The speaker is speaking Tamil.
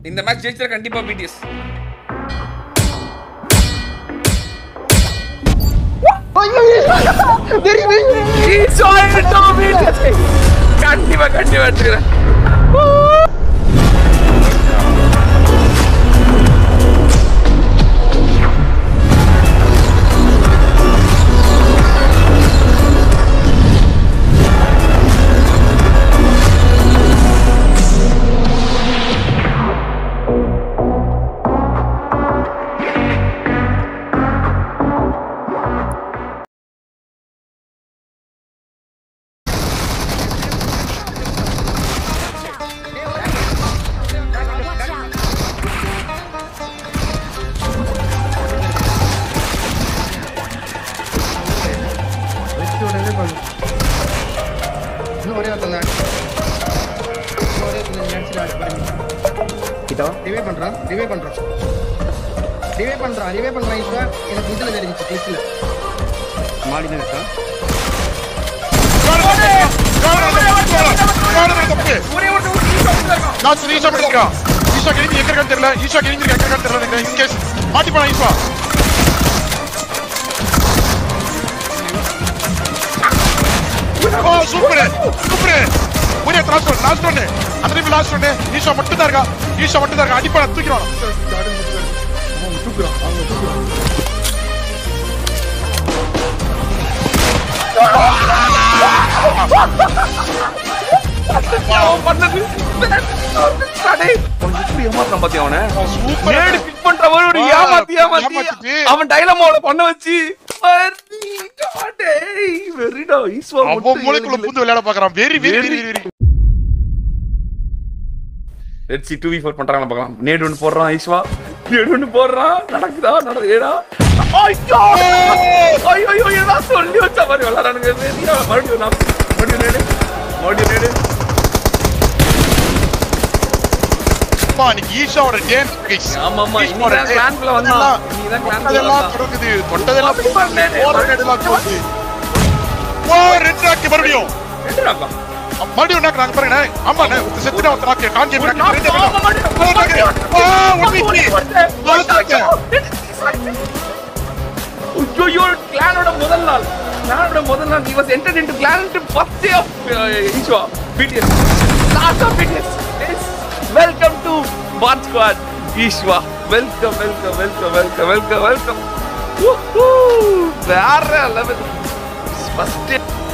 இந்த மேட்ச் ஜெயிச்சா கண்டிப்பா பிடிஎஸ் கண்டிப்பா கண்டிப்பா எடுத்துக்கிறேன் இன்னும் ஒரே ஒருத்தன் தான். இன்னும் ஒரே ஒருத்தன் நினைச்சுட்டு ஆடி பாருங்க. Revive பண்றான், revive பண்றான். Revive பண்றான், revive பண்றான் இப்ப. எனக்கு இதுல தெரிஞ்சுச்சு, glitchல. ஒரே ஒரு லாஸ்ட் ஈஷா பண்ணிருக்கான் ஈஷா கிழிஞ்சு எங்க இருக்கான்னு தெரியல ஈஷா கிழிஞ்சு எங்க இருக்கான்னு தெரியல நினைக்கிறேன் இன்கேஸ் மாட்டி போனா ஈஷா ஓ சூப்பர் சூப்பர் ஒரே லாஸ்ட் ஒன் லாஸ்ட் ஒன் அந்த டைம் லாஸ்ட் ஒன் ஈஷா மட்டும் தான் இருக்கா ஈஷா மட்டும் தான் இருக்கா அடிப்பா தூக்கிடுவான் அவன் பண்ணது டேய், அவன் எப்படி ஏமாத்துறான் பாத்தியா அவனை? சூப்பர் நேடு pick பண்றவன் ஒரு ஆ, ஏமாத்தி ஏமாத்தி ஏமாத்திட்டு. அவன் டைலமாவோட பண்ண வச்சு வெறிடா, டேய், வெறிடா, ஈஸ்வா அவன் மட்டும் மூளைக்குள்ள ஏறல. பூந்து விளையாட பாக்குறான் very very very very Let's see 2v4 பண்றாங்களா பார்க்கலாம். நேடு ஒண்ணு போடுறான் ஈஸ்வா. நேடு ஒண்ணு போடுறான். நடக்குதா? நடக்குதா? ஐயோ! ஐயோ, ஐயோ, ஏதாவது சொல்லி வச்ச மாதிரி விளையாடுறானுங்க. வெறியா, மறுபடியும் நான் மறுபடியும் நேடு. மறுபடியும் நேடு. அப்பா இன்னைக்கு ஈஷாவோட கேம் கைஸ் ஆமா, ஆமா. இன்னைக்குதான் clan குள்ள வந்தான். இன்னைக்குதான் clan குள்ள தொட்டதெல்லாம் வந்தான். தொடங்குது தொட்டதெல்லாம் அப்படி பண்ணேன். ஓடுறதெல்லாம் போகுது ஓ ரெண்டு நாக்கு மறுபடியும் ரெண்டு நாக்கா? மறுபடியும் நாக்கு நாக்கு பாருங்க ஆமா செத்துட்டா ஒருத்தர் நாக்கு காஞ்சே ஒரு நாக்கு நாக்கு, ஆமா, மறுபடியும். ஓ, நாக்கு. ஓ, ஒன் ஒரு வீக் ஒருத்தன். ஒரு நாக்கு. ஐயோ, clan-ஓட முதல் நாள் clan-ஓட முதல் நாள் he was entered into clan into first day of uh, Ishwa, BTS. Last of BTS. Yes. Welcome to Bot Squad, Ishwa. Welcome, welcome, welcome, welcome, welcome, welcome. Woohoo! வேற level. First day